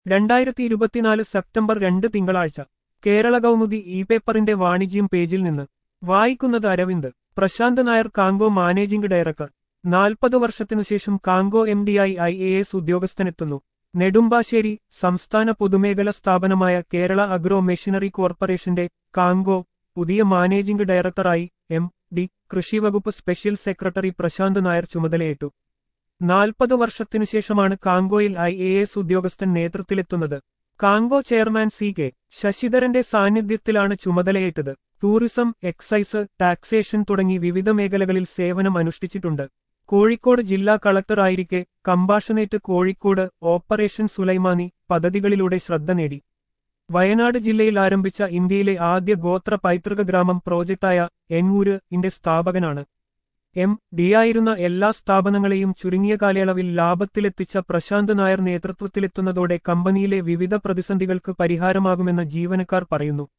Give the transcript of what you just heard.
രണ്ടായിരത്തി ഇരുപത്തിനാല് സെപ്റ്റംബർ രണ്ട് തിങ്കളാഴ്ച കേരള കൗമുദി ഇ പേപ്പറിന്റെ വാണിജ്യം പേജിൽ നിന്ന് വായിക്കുന്നത് അരവിന്ദ് പ്രശാന്ത് നായർ കാങ്കോ മാനേജിംഗ് ഡയറക്ടർ നാൽപ്പത് വർഷത്തിനുശേഷം കാങ്കോ എം ഡിയായി ഐ എ എസ് ഉദ്യോഗസ്ഥനെത്തുന്നു നെടുമ്പാശ്ശേരി സംസ്ഥാന പൊതുമേഖലാ സ്ഥാപനമായ കേരള അഗ്രോ മെഷീനറി കോർപ്പറേഷന്റെ കാങ്കോ പുതിയ മാനേജിംഗ് ഡയറക്ടറായി എം ഡി കൃഷിവകുപ്പ് സ്പെഷ്യൽ സെക്രട്ടറി പ്രശാന്ത് നായർ ചുമതലയേറ്റു നാൽപ്പത് വർഷത്തിനുശേഷമാണ് കാങ്കോയിൽ ഐ എ എസ് ഉദ്യോഗസ്ഥൻ നേതൃത്വത്തിലെത്തുന്നത് കാങ്കോ ചെയർമാൻ സി കെ ശശിധരന്റെ സാന്നിധ്യത്തിലാണ് ചുമതലയേറ്റത് ടൂറിസം എക്സൈസ് ടാക്സേഷൻ തുടങ്ങി വിവിധ മേഖലകളിൽ സേവനം അനുഷ്ഠിച്ചിട്ടുണ്ട് കോഴിക്കോട് ജില്ലാ കളക്ടറായിരിക്കെ കമ്പാഷനേറ്റ് കോഴിക്കോട് ഓപ്പറേഷൻ സുലൈമാനി പദ്ധതികളിലൂടെ ശ്രദ്ധ നേടി വയനാട് ജില്ലയിൽ ആരംഭിച്ച ഇന്ത്യയിലെ ആദ്യ ഗോത്ര പൈതൃക ഗ്രാമം പ്രോജക്റ്റായ എങ്ങൂര് ഇന്റെ സ്ഥാപകനാണ് എം ഡിയായിരുന്ന എല്ലാ സ്ഥാപനങ്ങളെയും ചുരുങ്ങിയ കാലയളവിൽ ലാഭത്തിലെത്തിച്ച പ്രശാന്ത് നായർ നേതൃത്വത്തിലെത്തുന്നതോടെ കമ്പനിയിലെ വിവിധ പ്രതിസന്ധികൾക്ക് പരിഹാരമാകുമെന്ന് ജീവനക്കാർ പറയുന്നു